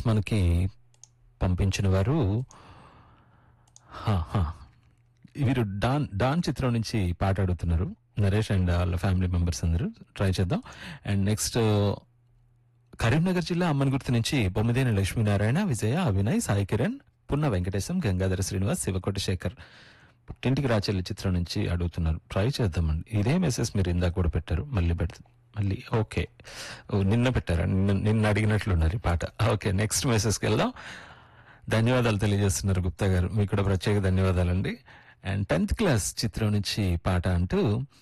మనకి పంపించిన వారు హా, హా. వీరు డాన్ డాన్ చిత్రం నుంచి పాట అడుగుతున్నారు నరేష్ అండ్ వాళ్ళ ఫ్యామిలీ మెంబర్స్ అందరూ ట్రై చేద్దాం అండ్ నెక్స్ట్ కరీంనగర్ జిల్లా అమ్మన్గుర్తి నుంచి బొమ్మిదేని లక్ష్మీనారాయణ విజయ అభినయ్ సాయి కిరణ్ పున్న వెంకటేశం గంగాధర శ్రీనివాస్ శివకోటి శేఖర్ పుట్టింటికి రాచెల్లి చిత్రం నుంచి అడుగుతున్నారు ట్రై చేద్దామండి ఇదే మెసేజ్ మీరు ఇందాక కూడా పెట్టారు మళ్ళీ పెడతా మళ్ళీ ఓకే ఓ, నిన్న పెట్టారా నిన్న నిన్న అడిగినట్లున్నారు ఈ పాట ఓకే నెక్స్ట్ మెసేజ్కి వెళ్దాం ధన్యవాదాలు తెలియజేస్తున్నారు గుప్తా గారు మీకు కూడా ప్రత్యేక ధన్యవాదాలండి అండ్ టెన్త్ క్లాస్ చిత్రం నుంచి పాట అంటూ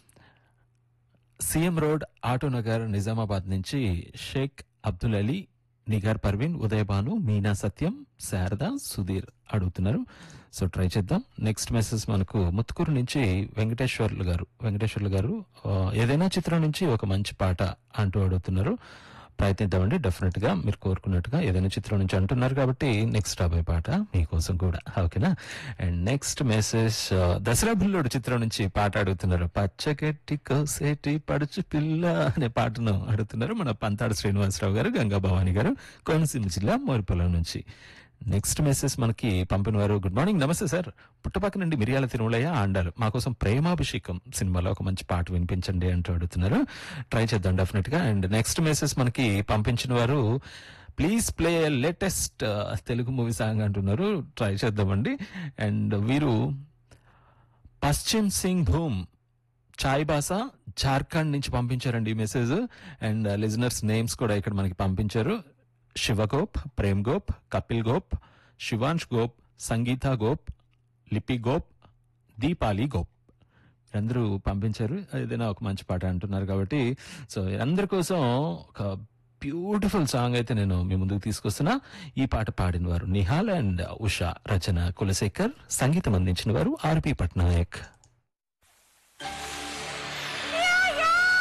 సీఎం రోడ్ ఆటోనగర్ నిజామాబాద్ నుంచి షేక్ అబ్దుల్ అలీ నిగార్ పర్వీన్ ఉదయ్ భాను మీనా సత్యం శారద సుధీర్ అడుగుతున్నారు సో ట్రై చేద్దాం నెక్స్ట్ మెసేజ్ మనకు ముత్తుకూరు నుంచి వెంకటేశ్వర్లు గారు వెంకటేశ్వర్లు గారు ఆ, ఏదైనా చిత్రం నుంచి ఒక మంచి పాట అంటూ అడుగుతున్నారు ప్రయత్నిద్దామండి డెఫినెట్ గా మీరు కోరుకున్నట్టుగా ఏదైనా చిత్రం నుంచి అంటున్నారు కాబట్టి నెక్స్ట్ రాబోయే పాట మీకోసం కూడా ఓకేనా and next message Dasara Bullodu చిత్రం నుంచి పాట అడుగుతున్నారు పచ్చగట్టి కోసేటి పడుచు పిల్ల అనే పాటను అడుగుతున్నారు మన పంతాడు శ్రీనివాసరావు గారు గంగా భవాని గారు కోనసీమ జిల్లా మోరిపొలం నుంచి నెక్స్ట్ మెసేజ్ మనకి పంపిన వారు గుడ్ మార్నింగ్ నమస్తే సార్ పుట్టపక్క నుండి మిరియాల తిరుమలయ్య ఆండాలు మా కోసం ప్రేమాభిషేకం సినిమాలో ఒక మంచి పాట వినిపించండి అంటూ అడుగుతున్నారు ట్రై చేద్దాం డెఫినెట్ గా అండ్ నెక్స్ట్ మెసేజ్ మనకి పంపించిన వారు please play latest Telugu movie song అంటున్నారు ట్రై చేద్దామండి అండ్ వీరు పశ్చిమ్ సింగ్ భూమ్ చాయ్ బాసా జార్ఖండ్ నుంచి పంపించారండి ఈ మెసేజ్ అండ్ లిజనర్స్ నేమ్స్ కూడా ఇక్కడ మనకి పంపించారు శివగోప్ ప్రేమ్ గోప్ కపిల్ గోప్ శివాంష్ గోప్ సంగీత గోప్ లిపి గోప్ దీపాలి గోప్ అందరూ పంపించారు ఏదైనా ఒక మంచి పాట అంటున్నారు కాబట్టి సో అందరి కోసం ఒక బ్యూటిఫుల్ సాంగ్ అయితే నేను మీ ముందుకు తీసుకొస్తున్నా ఈ పాట పాడిన వారు నిహాల్ అండ్ ఉషా రచన కులశేఖర్ సంగీతం అందించిన వారు ఆర్పి పట్నాయక్